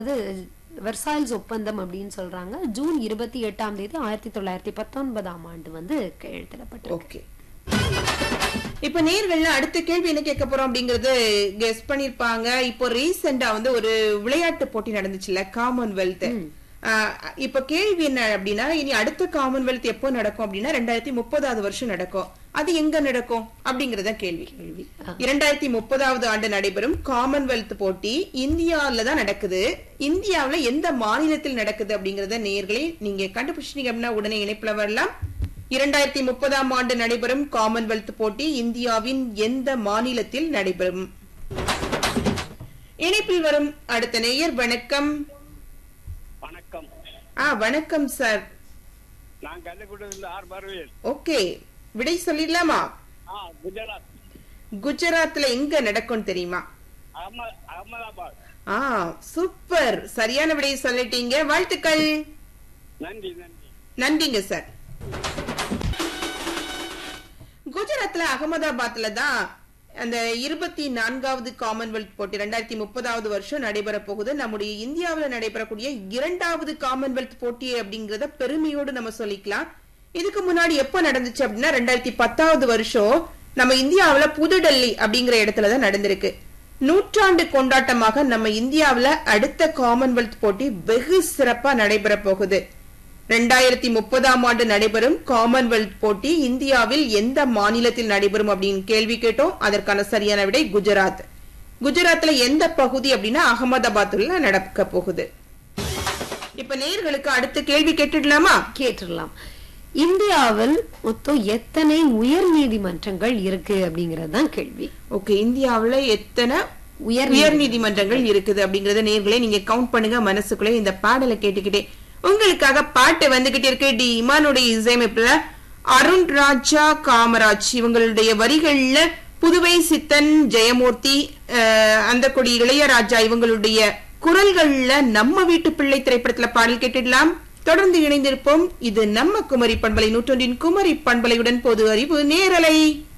அது வெர்சாயில்ஸ் ஒப்பந்தம் அப்படின்னு சொல்றாங்க ஜூன் இருபத்தி எட்டாம் தேதி ஆயிரத்தி தொள்ளாயிரத்தி பத்தொன்பதாம் ஆண்டு வந்து கையெழுத்திடப்பட்டிருக்கு ஓகே இப்ப நேர்கள்ல அடுத்த கேள்வி என்ன கேட்க போறோம் அப்படிங்கறது கெஸ் பண்ணிருப்பாங்க இப்போ ரீசெண்டா வந்து ஒரு விளையாட்டு போட்டி நடந்துச்சுல்ல காமன்வெல்த் ஆஹ் இப்ப கேள்வி என்ன அப்படின்னா இனி அடுத்த காமன்வெல்த் எப்போ நடக்கும் அப்படின்னா ரெண்டாயிரத்தி முப்பதாவது வருஷம் நடக்கும் அது எங்க நடக்கும் அப்படிங்கறத கேள்வி கேள்வி இரண்டாயிரத்தி முப்பதாவது ஆண்டு நடைபெறும் காமன்வெல்த் போட்டி இந்தியாவில தான் நடக்குது இந்தியாவுல எந்த மாநிலத்தில் நடக்குது அப்படிங்கறத நேயர்களே நீங்க கண்டுபிடிச்சிட்டீங்க அப்படின்னா உடனே இணைப்புல வரலாம் இரண்டாயிரத்தி முப்பதாம் ஆண்டு நடைபெறும் காமன்வெல்த் போட்டி இந்தியாவின் எந்த மாநிலத்தில் நடைபெறும் இணைப்பில் வரும் அடுத்த நேயர் வணக்கம் வணக்கம் ஆ வணக்கம் சார் நான் கள்ளக்குடியிலிருந்து ஆர் பார்வேல் ஓகே விடை சொல்லிடலாமா ஆ குஜராத் குஜராத்ல எங்க நடக்கும் தெரியுமா அகம- அகமதாபாத் ஆ சூப்பர் சரியான விடையை சொல்லிட்டீங்க வாழ்த்துக்கள் நன்றி நன்றி நன்றிங்க சார் குஜராத்ல அகமதாபாத்ல தான் அந்த இருபத்தி நான்காவது காமன்வெல்த் போட்டி ரெண்டாயிரத்தி முப்பதாவது வருஷம் நடைபெற போகுது நம்முடைய இந்தியாவுல நடைபெறக்கூடிய இரண்டாவது காமன்வெல்த் போட்டி அப்படிங்கறத பெருமையோடு நம்ம சொல்லிக்கலாம் இதுக்கு முன்னாடி எப்ப நடந்துச்சு அப்படின்னா ரெண்டாயிரத்தி பத்தாவது வருஷம் நம்ம இந்தியாவுல புதுடெல்லி அப்படிங்கிற இடத்துல தான் நடந்திருக்கு நூற்றாண்டு கொண்டாட்டமாக நம்ம இந்தியாவுல அடுத்த காமன்வெல்த் போட்டி வெகு சிறப்பா நடைபெற போகுது ரெண்டாயிரத்தி முப்பதாம் ஆண்டு நடைபெறும் காமன்வெல்த் போட்டி இந்தியாவில் எந்த மாநிலத்தில் நடைபெறும் அப்படின்னு கேள்வி கேட்டோம் அதற்கான சரியான விடை குஜராத் குஜராத்ல எந்த பகுதி அப்படின்னா அகமதாபாத்ல நடக்க போகுது இப்ப நேர்களுக்கு அடுத்த கேள்வி கேட்டுடலாமா கேட்டுடலாம் இந்தியாவில் மொத்தம் எத்தனை உயர் நீதிமன்றங்கள் இருக்கு அப்படிங்கறது தான் கேள்வி ஓகே இந்தியாவுல எத்தனை உயர் உயர் நீதிமன்றங்கள் இருக்குது அப்படிங்கறத நேர்களே நீங்க கவுண்ட் பண்ணுங்க மனசுக்குள்ள இந்த பாடலை கேட்டுக்கிட்டே உங்களுக்காக பாட்டு வந்துகிட்டே இருக்கு டி இமானுடைய இசையமைப்புல அருண் ராஜா காமராஜ் இவங்களுடைய வரிகள்ல புதுவை சித்தன் ஜெயமூர்த்தி அஹ், அந்த கொடி இளையராஜா இவங்களுடைய குரல்கள்ல நம்ம வீட்டு பிள்ளை திரைப்படத்துல பாடல் கேட்டுடலாம் தொடர்ந்து இணைந்திருப்போம் இது நம்ம குமரி பண்பலை நூற்றொன்றின் குமரி பண்பலையுடன் பொது அறிவு நேரலை